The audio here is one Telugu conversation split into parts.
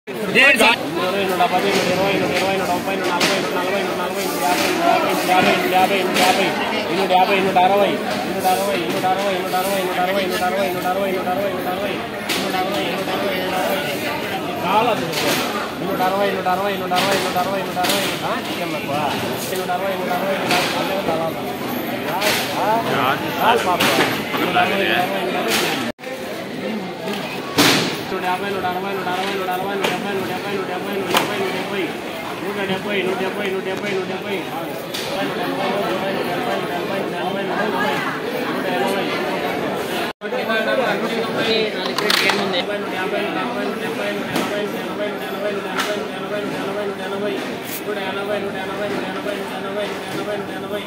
ఇరవై నూట పది నూట ఇరవై నూట ఇరవై నూట ముప్పై నూట నలభై నూట నలభై నూట నలభై నూట యాభై నూట యాభై నూట యాభై నూట యాభై నూట యాభై నూట అరవై నూట అరవై నూట అరవై నూట అరవై నూట అరవై నూట అరవై నూట అరవై నూట అరవై నూట అరవై నూట అరవై నూట అరవై నూట అరవై చాలా నూట అరవై నూట అరవై నూట అరవై నూట అరవై నూట అరవై చికెన్ ఎక్కువ నూట అరవై నూట అరవై నూట అరవై నూట అరవై నూట అరవై నూట అరవై నూట యాభై నూట అరవై నూట అరవై నూట అరవై నూట డెబ్బై నూట డెబ్బై నూట డెబ్బై నూట డెబ్బై నూట డెబ్బై నూట డెబ్బై నూట డెబ్బై నూట డెబ్బై నూట డెబ్బై నూట ఎనభై నూట ఎనభై నూట ఎనభై నూట ఎనభై నూట ఎనభై నూట ఎనభై యాభై నూట యాభై నూట అరవై నూట డెబ్బై నూట ఎనభై నూట ఎనభై నూట ఎనభై నూట ఎనభై నూట ఎనభై నూట ఎనభై నూట ఎనభై నూట ఎనభై నూట ఎనభై నూట ఎనభై నూట ఎనభై నూట ఎనభై నూట ఎనభై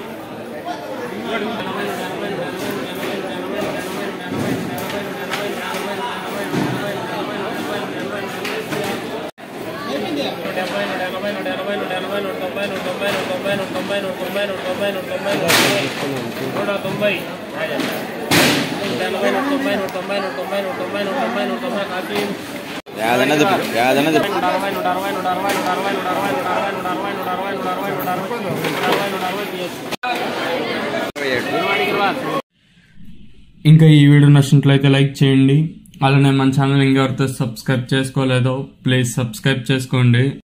యాదన్న చెప్పు యాదన్న చెప్పు ఇంకా ఈ వీడియో నచ్చినట్లయితే లైక్ చేయండి అలానే మన ఛానల్ ఇంకెవరితో సబ్స్క్రైబ్ చేసుకోలేదో ప్లీజ్ సబ్స్క్రైబ్ చేసుకోండి